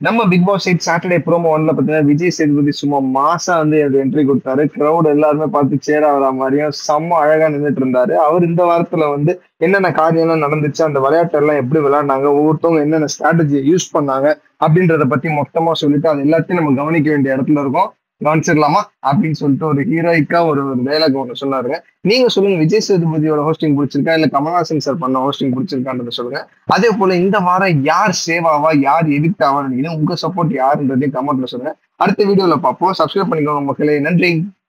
நம்ம Bigg Boss eight Saturday promo ஒன்ல பாத்தீங்கன்னா விஜய் சேதுபதி சும்மா மாசா வந்து என்ட்ரி கொடுத்தாரு கிரௌட் எல்லாருமே பார்த்து சேர் ஆகிற மாதிரியும் செம்ம அழகா நின்றுட்டு இருந்தாரு அவர் இந்த வாரத்துல வந்து என்னென்ன காரியம்லாம் நடந்துச்சு அந்த விளையாட்டு எல்லாம் எப்படி விளையாடினாங்க ஒவ்வொருத்தவங்க என்னென்ன ஸ்ட்ராட்டஜி யூஸ் பண்ணாங்க அப்படின்றத பத்தி மொத்தமா சொல்லிட்டு அது எல்லாத்தையும் நம்ம கவனிக்க வேண்டிய இடத்துல இருக்கோம் கவனிச்சிடலாமா அப்படின்னு சொல்லிட்டு ஒரு ஹீரோயிக்கா ஒரு ஒரு டைலாக் ஒன்று சொன்னாருங்க நீங்க சொல்லுங்க விஜய் சேதுபதியோட ஹோஸ்டிங் பிடிச்சிருக்கா இல்ல கமல்ஹாசன் சார் பண்ண ஹோஸ்டிங் பிடிச்சிருக்கான்றத சொல்லுங்க அதே போல இந்த வாரம் யார் சேவாவா யார் எடிக்ட் ஆவா நினைக்கிறீங்க உங்க சப்போர்ட் யாருன்றதையும் கமெண்ட்ல சொல்லுங்க அடுத்த வீடியோல பார்ப்போம் சப்ஸ்கிரைப் பண்ணிக்கோங்க மக்களே நன்றி